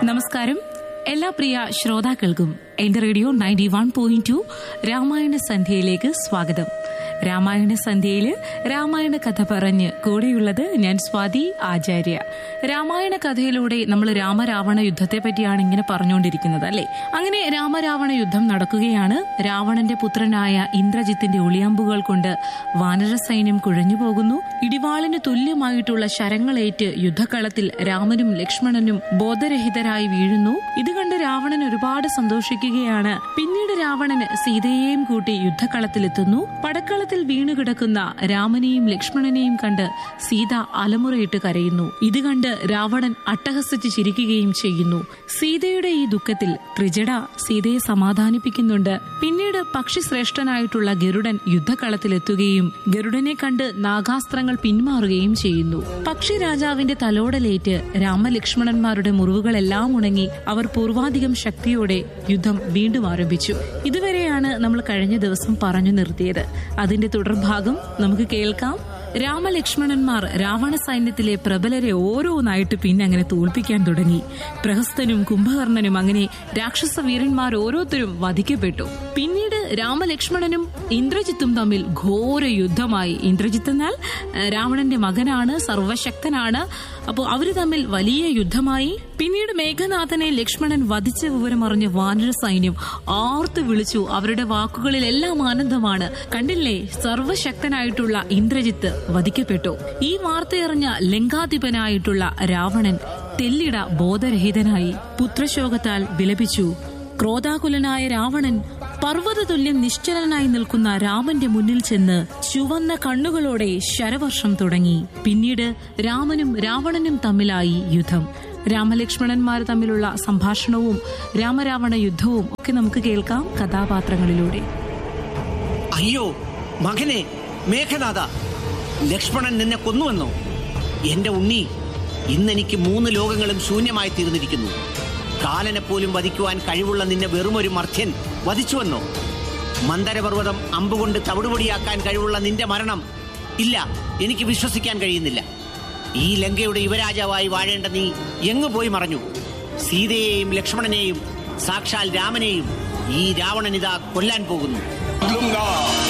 നമസ്കാരം എല്ലാ പ്രിയ ശ്രോതാക്കൾക്കും എന്റെ radio ninety one point two Ramayana സന്ധ്യയിലേക്ക് സ്വാഗതം രാമായണ സന്ധ്യയില് രാമായണ കഥ പറഞ്ഞ് കൂടെയുള്ളത് ഞാൻ സ്വാതി ആചാര്യ രാമായണ കഥയിലൂടെ നമ്മൾ രാമരാവണ യുദ്ധത്തെ പറ്റിയാണ് ഇങ്ങനെ പറഞ്ഞുകൊണ്ടിരിക്കുന്നത് അല്ലെ അങ്ങനെ രാമരാവണ യുദ്ധം നടക്കുകയാണ് രാവണന്റെ പുത്രനായ ഇന്ദ്രജിത്തിന്റെ ഒളിയമ്പുകൾ കൊണ്ട് വാനര സൈന്യം കുഴഞ്ഞു പോകുന്നു ഇടിവാളിന് തുല്യമായിട്ടുള്ള ശരങ്ങളേറ്റ് യുദ്ധക്കളത്തിൽ രാമനും ലക്ഷ്മണനും ബോധരഹിതരായി വീഴുന്നു ഇത് കണ്ട് രാവണൻ ഒരുപാട് സന്തോഷിക്കുകയാണ് പിന്നീട് രാവണന് സീതയെയും കൂട്ടി യുദ്ധക്കളത്തിലെത്തുന്നു പടക്കളത്തിൽ വീണുകിടക്കുന്ന രാമനെയും ലക്ഷ്മണനെയും കണ്ട് സീത അലമുറയിട്ട് കരയുന്നു ഇത് കണ്ട് രാവണൻ അട്ടഹസിച്ച് ചിരിക്കുകയും ചെയ്യുന്നു സീതയുടെ ഈ ദുഃഖത്തിൽ ത്രിജട സീതയെ സമാധാനിപ്പിക്കുന്നുണ്ട് പിന്നീട് പക്ഷിശ്രേഷ്ഠനായിട്ടുള്ള ഗരുഡൻ യുദ്ധക്കളത്തിലെത്തുകയും ഗരുഡനെ കണ്ട് നാഗാസ്ത്രങ്ങൾ പിന്മാറുകയും ചെയ്യുന്നു പക്ഷി രാജാവിന്റെ തലോടലേറ്റ് രാമലക്ഷ്മണന്മാരുടെ മുറിവുകളെല്ലാം ഉണങ്ങി അവർ പൂർവാധികം ശക്തിയോടെ യുദ്ധം വീണ്ടും ആരംഭിച്ചു ഇതുവരെയാണ് നമ്മൾ കഴിഞ്ഞ ദിവസം പറഞ്ഞു നിർത്തിയത് അതിന്റെ തുടർഭാഗം നമുക്ക് കേൾക്കാം രാമലക്ഷ്മണന്മാർ രാവണ സൈന്യത്തിലെ പ്രബലരെ ഓരോന്നായിട്ട് പിന്നെ അങ്ങനെ തോൽപ്പിക്കാൻ തുടങ്ങി പ്രഹസ്തനും കുംഭകർണനും അങ്ങനെ രാക്ഷസ വീരന്മാർ ഓരോരുത്തരും വധിക്കപ്പെട്ടു പിന്നീട് രാമലക്ഷ്മണനും ഇന്ദ്രജിത്തും തമ്മിൽ ഘോര യുദ്ധമായി ഇന്ദ്രജിത്ത് എന്നാൽ ഏഹ്, രാവണന്റെ മകനാണ് സർവശക്തനാണ് അപ്പോൾ അവര് തമ്മിൽ വലിയ യുദ്ധമായി പിന്നീട് മേഘനാഥനെ ലക്ഷ്മണൻ വധിച്ച വിവരം അറിഞ്ഞ വാനര സൈന്യം ആർത്തു വിളിച്ചു അവരുടെ വാക്കുകളിലെല്ലാം ആനന്ദമാണ് കണ്ടില്ലേ സർവശക്തനായിട്ടുള്ള ഇന്ദ്രജിത്ത് വധിക്കപ്പെട്ടു ഈ വാർത്തയറിഞ്ഞ ലങ്കാധിപനായിട്ടുള്ള രാവണൻ തെല്ലിട ബോധരഹിതനായി പുത്രശോകത്താൽ വിലപിച്ചു ക്രോധാകുലനായ രാവണൻ പർവ്വതതുല്യം നിശ്ചലനായി നിൽക്കുന്ന രാമന്റെ മുന്നിൽ ചെന്ന് ചുവന്ന കണ്ണുകളോടെ ശരവർഷം തുടങ്ങി പിന്നീട് രാമനും രാവണനും തമ്മിലായി യുദ്ധം രാമലക്ഷ്മണന്മാർ തമ്മിലുള്ള സംഭാഷണവും രാമരാവണ യുദ്ധവും ഒക്കെ നമുക്ക് കേൾക്കാം കഥാപാത്രങ്ങളിലൂടെ അയ്യോ മകനെ മേഘനാഥ ലക്ഷ്മണൻ നിന്നെ കൊന്നുവെന്നോ എന്റെ ഉണ്ണി ഇന്നെനിക്ക് മൂന്ന് ലോകങ്ങളും ശൂന്യമായി തീർന്നിരിക്കുന്നു കാലനെ പോലും വധിക്കുവാൻ കഴിവുള്ള നിന്നെ വെറുമൊരു മർത്യൻ വധിച്ചുവെന്നോ മന്ദരപർവ്വതം അമ്പുകൊണ്ട് തവിടുപൊടിയാക്കാൻ കഴിവുള്ള നിന്റെ മരണം ഇല്ല എനിക്ക് വിശ്വസിക്കാൻ കഴിയുന്നില്ല ഈ ലങ്കയുടെ യുവരാജാവായി വാഴേണ്ട നീ എങ്ങു പോയി മറഞ്ഞു സീതയെയും ലക്ഷ്മണനെയും സാക്ഷാൽ രാമനെയും ഈ രാവണനിതാ കൊല്ലാൻ പോകുന്നു ഗംഗ